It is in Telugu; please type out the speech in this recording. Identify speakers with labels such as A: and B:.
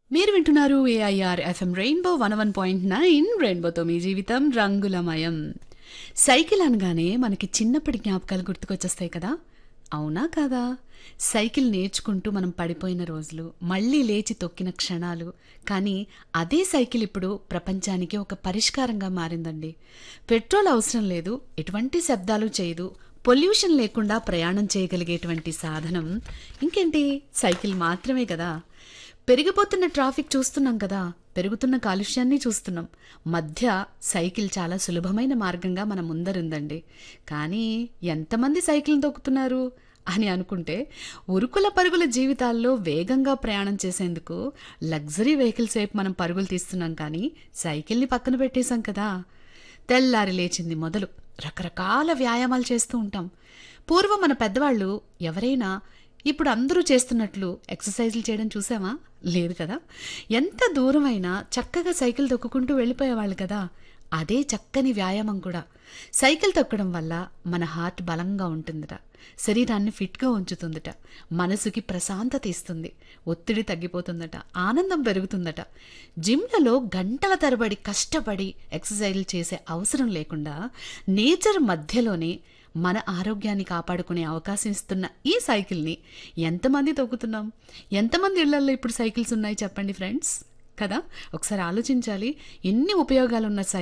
A: మీరు వింటున్నారు AIR FM rainbow one one point nine రెయిన్బోతో మీ జీవితం రంగులమయం సైకిల్ అనగానే మనకి చిన్నప్పటి జ్ఞాపకాలు గుర్తుకొచ్చేస్తాయి కదా అవునా కాదా సైకిల్ నేర్చుకుంటూ మనం పడిపోయిన రోజులు మళ్ళీ లేచి తొక్కిన క్షణాలు కానీ అదే సైకిల్ ఇప్పుడు ప్రపంచానికి ఒక పరిష్కారంగా మారిందండి పెట్రోల్ అవసరం లేదు ఎటువంటి శబ్దాలు చేయదు పొల్యూషన్ లేకుండా ప్రయాణం చేయగలిగేటువంటి సాధనం ఇంకేంటి సైకిల్ మాత్రమే కదా పెరిగిపోతున్న ట్రాఫిక్ చూస్తున్నాం కదా పెరుగుతున్న కాలుష్యాన్ని చూస్తున్నాం మధ్య సైకిల్ చాలా సులభమైన మార్గంగా మన ముందరుందండి కానీ ఎంతమంది సైకిల్ తొక్కుతున్నారు అని అనుకుంటే ఉరుకుల పరుగుల జీవితాల్లో వేగంగా ప్రయాణం చేసేందుకు లగ్జరీ వెహికల్స్ వైపు మనం పరుగులు తీస్తున్నాం కానీ సైకిల్ని పక్కన పెట్టేశాం కదా తెల్లారి లేచింది మొదలు రకరకాల వ్యాయామాలు చేస్తూ ఉంటాం పూర్వం మన పెద్దవాళ్ళు ఎవరైనా ఇప్పుడు అందరూ చేస్తున్నట్లు ఎక్సర్సైజులు చేయడం చూసామా లేదు కదా ఎంత దూరమైనా చక్కగా సైకిల్ తొక్కుకుంటూ వెళ్ళిపోయేవాళ్ళు కదా అదే చక్కని వ్యాయామం కూడా సైకిల్ తొక్కడం వల్ల మన హార్ట్ బలంగా ఉంటుందట శరీరాన్ని ఫిట్గా ఉంచుతుందట మనసుకి ప్రశాంతత ఇస్తుంది ఒత్తిడి తగ్గిపోతుందట ఆనందం పెరుగుతుందట జిమ్లలో గంటల తరబడి కష్టపడి ఎక్సర్సైజులు చేసే అవసరం లేకుండా నేచర్ మధ్యలోనే మన ఆరోగ్యాన్ని కాపాడుకునే అవకాశం ఇస్తున్న ఈ సైకిల్ని ఎంతమంది తొక్కుతున్నాం ఎంతమంది ఇళ్లలో ఇప్పుడు సైకిల్స్ ఉన్నాయి చెప్పండి ఫ్రెండ్స్ కదా ఒకసారి ఆలోచించాలి ఎన్ని ఉపయోగాలున్న సైకిల్